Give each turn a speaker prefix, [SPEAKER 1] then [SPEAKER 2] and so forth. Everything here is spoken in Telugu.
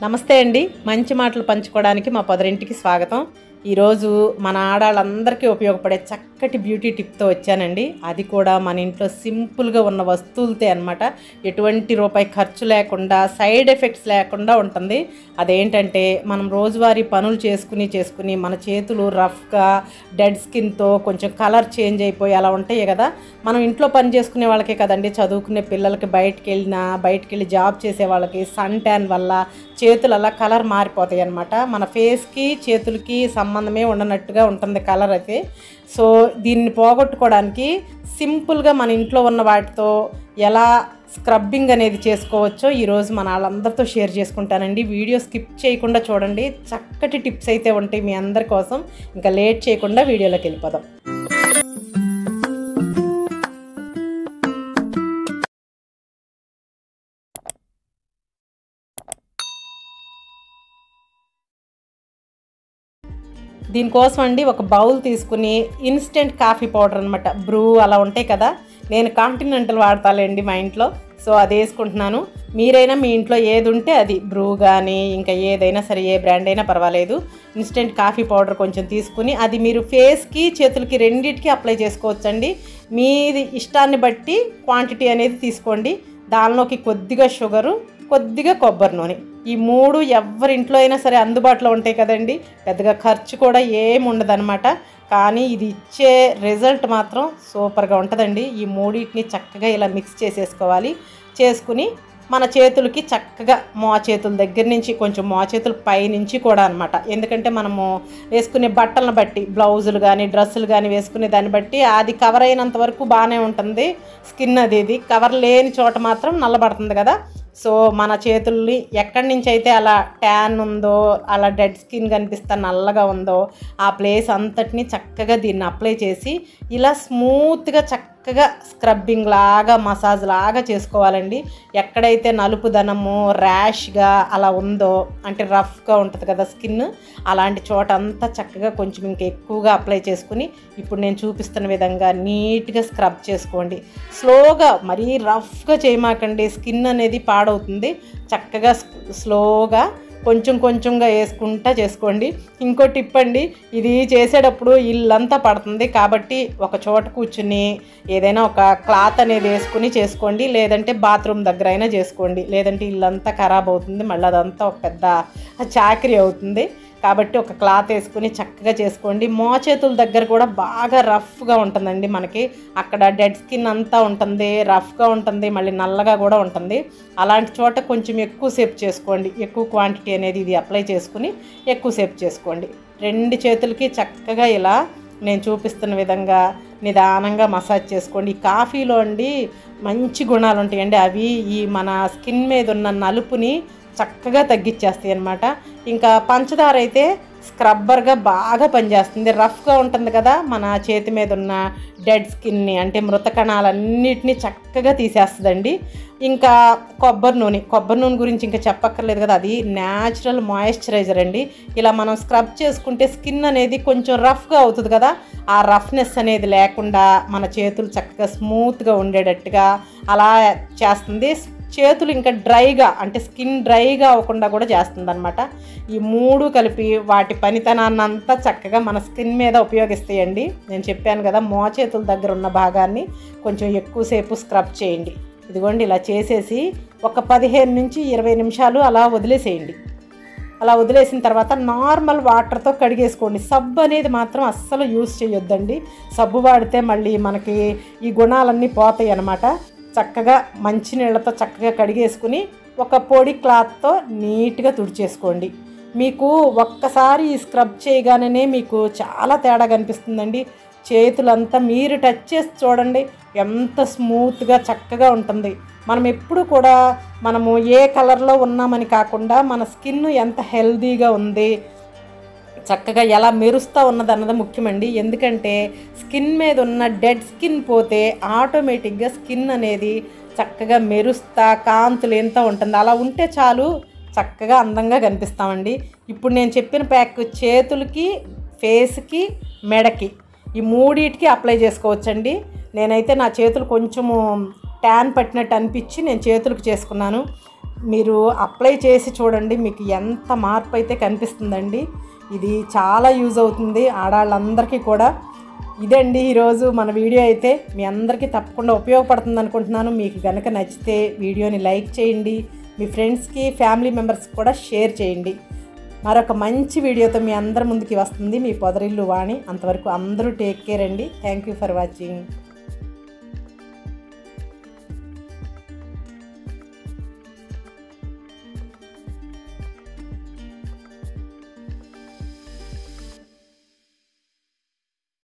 [SPEAKER 1] నమస్తే అండి మంచి మాటలు పంచుకోవడానికి మా పొదరింటికి స్వాగతం ఈరోజు మన ఆడాళ్ళందరికీ ఉపయోగపడే చక్కటి బ్యూటీ టిప్తో వచ్చానండి అది కూడా మన ఇంట్లో సింపుల్గా ఉన్న వస్తువులతే అనమాట ఎటువంటి రూపాయి ఖర్చు లేకుండా సైడ్ ఎఫెక్ట్స్ లేకుండా ఉంటుంది అదేంటంటే మనం రోజువారీ పనులు చేసుకుని చేసుకుని మన చేతులు రఫ్గా డెడ్ స్కిన్తో కొంచెం కలర్ చేంజ్ అయిపోయి అలా ఉంటాయి కదా మనం ఇంట్లో పని చేసుకునే వాళ్ళకే కదండి చదువుకునే పిల్లలకి బయటికి వెళ్ళినా బయటికి వెళ్ళి జాబ్ చేసే వాళ్ళకి సన్ ట్యాన్ వల్ల చేతులు అలా కలర్ మారిపోతాయి అనమాట మన ఫేస్కి చేతులకి సంబంధమే ఉండనట్టుగా ఉంటుంది కలర్ అయితే సో దీన్ని పోగొట్టుకోవడానికి సింపుల్గా మన ఇంట్లో ఉన్న వాటితో ఎలా స్క్రబ్బింగ్ అనేది చేసుకోవచ్చో ఈరోజు మన వాళ్ళందరితో షేర్ చేసుకుంటానండి వీడియో స్కిప్ చేయకుండా చూడండి చక్కటి టిప్స్ అయితే ఉంటాయి మీ అందరి కోసం ఇంకా లేట్ చేయకుండా వీడియోలోకి వెళ్ళిపోదాం దీనికోసం అండి ఒక బౌల్ తీసుకుని ఇన్స్టెంట్ కాఫీ పౌడర్ అనమాట బ్రూ అలా ఉంటాయి కదా నేను కాంటినెంటల్ వాడతాలేండి మా ఇంట్లో సో అది వేసుకుంటున్నాను మీరైనా మీ ఇంట్లో ఏది ఉంటే అది బ్రూ కానీ ఇంకా ఏదైనా సరే ఏ బ్రాండ్ అయినా పర్వాలేదు ఇన్స్టెంట్ కాఫీ పౌడర్ కొంచెం తీసుకుని అది మీరు ఫేస్కి చేతులకి రెండింటికి అప్లై చేసుకోవచ్చండి మీది ఇష్టాన్ని బట్టి క్వాంటిటీ అనేది తీసుకోండి దానిలోకి కొద్దిగా షుగరు కొద్దిగా కొబ్బరి నూనె ఈ మూడు ఎవరి ఇంట్లో అయినా సరే అందుబాటులో ఉంటాయి కదండి పెద్దగా ఖర్చు కూడా ఏమి ఉండదన్నమాట కానీ ఇది ఇచ్చే రిజల్ట్ మాత్రం సూపర్గా ఉంటుందండి ఈ మూడింటిని చక్కగా ఇలా మిక్స్ చేసేసుకోవాలి చేసుకుని మన చేతులకి చక్కగా మోచేతుల దగ్గర నుంచి కొంచెం మోచేతుల పై నుంచి కూడా అనమాట ఎందుకంటే మనము వేసుకునే బట్టలను బట్టి బ్లౌజులు కానీ డ్రెస్సులు కానీ వేసుకునే దాన్ని బట్టి అది కవర్ అయినంత వరకు బాగానే ఉంటుంది స్కిన్ అది ఇది కవర్ లేని చోట మాత్రం నల్లబడుతుంది కదా సో మన చేతుల్ని ఎక్కడి నుంచి అయితే అలా ట్యాన్ ఉందో అలా డెడ్ స్కిన్ కనిపిస్తా నల్లగా ఉందో ఆ ప్లేస్ అంతటిని చక్కగా దీన్ని అప్లై చేసి ఇలా స్మూత్గా చక్కగా స్క్రబ్బింగ్ లాగా మసాజ్ లాగా చేసుకోవాలండి ఎక్కడైతే నలుపుదనము ర్యాష్గా అలా ఉందో అంటే రఫ్గా ఉంటుంది కదా స్కిన్ అలాంటి చోట అంతా చక్కగా కొంచెం ఇంకా ఎక్కువగా అప్లై చేసుకుని ఇప్పుడు నేను చూపిస్తున్న విధంగా నీట్గా స్క్రబ్ చేసుకోండి స్లోగా మరీ రఫ్గా చేయమాకండి స్కిన్ అనేది పాడవుతుంది చక్కగా స్లోగా కొంచెం కొంచెంగా వేసుకుంటా చేసుకోండి ఇంకో టిప్ అండి ఇది చేసేటప్పుడు ఇల్లంతా పడుతుంది కాబట్టి ఒక చోట కూర్చుని ఏదైనా ఒక క్లాత్ అనేది వేసుకుని చేసుకోండి లేదంటే బాత్రూమ్ దగ్గర అయినా చేసుకోండి లేదంటే ఇల్లంతా ఖరాబ్ అవుతుంది మళ్ళీ అదంతా ఒక పెద్ద చాకరీ అవుతుంది కాబట్టి ఒక క్లాత్ వేసుకుని చక్కగా చేసుకోండి మోచేతుల దగ్గర కూడా బాగా రఫ్గా ఉంటుందండి మనకి అక్కడ డెడ్ స్కిన్ అంతా ఉంటుంది రఫ్గా ఉంటుంది మళ్ళీ నల్లగా కూడా ఉంటుంది అలాంటి చోట కొంచెం ఎక్కువసేపు చేసుకోండి ఎక్కువ క్వాంటిటీ అనేది ఇది అప్లై చేసుకుని ఎక్కువసేపు చేసుకోండి రెండు చేతులకి చక్కగా ఇలా నేను చూపిస్తున్న విధంగా నిదానంగా మసాజ్ చేసుకోండి ఈ కాఫీలో అండి మంచి గుణాలు ఉంటాయండి అవి ఈ మన స్కిన్ మీద ఉన్న నలుపుని చక్కగా తగ్గించేస్తాయి అనమాట ఇంకా పంచదార అయితే స్క్రబ్బర్గా బాగా పనిచేస్తుంది రఫ్గా ఉంటుంది కదా మన చేతి మీద ఉన్న డెడ్ స్కిన్ని అంటే మృత కణాలన్నిటినీ చక్కగా తీసేస్తుందండి ఇంకా కొబ్బరి నూనె కొబ్బరి నూనె గురించి ఇంకా చెప్పక్కర్లేదు కదా అది న్యాచురల్ మాయిశ్చరైజర్ అండి ఇలా మనం స్క్రబ్ చేసుకుంటే స్కిన్ అనేది కొంచెం రఫ్గా అవుతుంది కదా ఆ రఫ్నెస్ అనేది లేకుండా మన చేతులు చక్కగా స్మూత్గా ఉండేటట్టుగా అలా చేస్తుంది చేతులు ఇంకా డ్రైగా అంటే స్కిన్ డ్రైగా అవ్వకుండా కూడా చేస్తుంది అనమాట ఈ మూడు కలిపి వాటి పనితనాన్ని అంతా చక్కగా మన స్కిన్ మీద ఉపయోగిస్తాయండి నేను చెప్పాను కదా మోచేతుల దగ్గర ఉన్న భాగాన్ని కొంచెం ఎక్కువసేపు స్క్రబ్ చేయండి ఇదిగోండి ఇలా చేసేసి ఒక పదిహేను నుంచి ఇరవై నిమిషాలు అలా వదిలేసేయండి అలా వదిలేసిన తర్వాత నార్మల్ వాటర్తో కడిగేసుకోండి సబ్బు అనేది మాత్రం అస్సలు యూస్ చేయొద్దండి సబ్బు వాడితే మళ్ళీ మనకి ఈ గుణాలన్నీ పోతాయి అన్నమాట చక్కగా మంచినీళ్ళతో చక్కగా కడిగేసుకుని ఒక పొడి క్లాత్తో నీట్గా తుడిచేసుకోండి మీకు ఒక్కసారి ఈ స్క్రబ్ చేయగానే మీకు చాలా తేడా కనిపిస్తుందండి చేతులంతా మీరు టచ్ చేసి చూడండి ఎంత స్మూత్గా చక్కగా ఉంటుంది మనం ఎప్పుడు కూడా మనము ఏ కలర్లో ఉన్నామని కాకుండా మన స్కిన్ ఎంత హెల్దీగా ఉంది చక్కగా ఎలా మెరుస్తూ ఉన్నది అన్నది ముఖ్యమండి ఎందుకంటే స్కిన్ మీద ఉన్న డెడ్ స్కిన్ పోతే ఆటోమేటిక్గా స్కిన్ అనేది చక్కగా మెరుస్తా కాంతులు ఎంత ఉంటుంది అలా ఉంటే చాలు చక్కగా అందంగా కనిపిస్తామండి ఇప్పుడు నేను చెప్పిన ప్యాక్ చేతులకి ఫేస్కి మెడకి ఈ మూడిటికి అప్లై చేసుకోవచ్చండి నేనైతే నా చేతులు కొంచెము ట్యాన్ పట్టినట్టు అనిపించి నేను చేతులకు చేసుకున్నాను మీరు అప్లై చేసి చూడండి మీకు ఎంత మార్పు అయితే కనిపిస్తుందండి ఇది చాలా యూజ్ అవుతుంది ఆడవాళ్ళందరికీ కూడా ఇదండి ఈరోజు మన వీడియో అయితే మీ అందరికీ తప్పకుండా ఉపయోగపడుతుంది అనుకుంటున్నాను మీకు గనక నచ్చితే వీడియోని లైక్ చేయండి మీ ఫ్రెండ్స్కి ఫ్యామిలీ మెంబర్స్కి కూడా షేర్ చేయండి మరొక మంచి వీడియోతో మీ అందరి ముందుకి వస్తుంది మీ పొదరిల్లు వాణి అంతవరకు అందరూ టేక్ కేర్ అండి థ్యాంక్ యూ ఫర్ వాచింగ్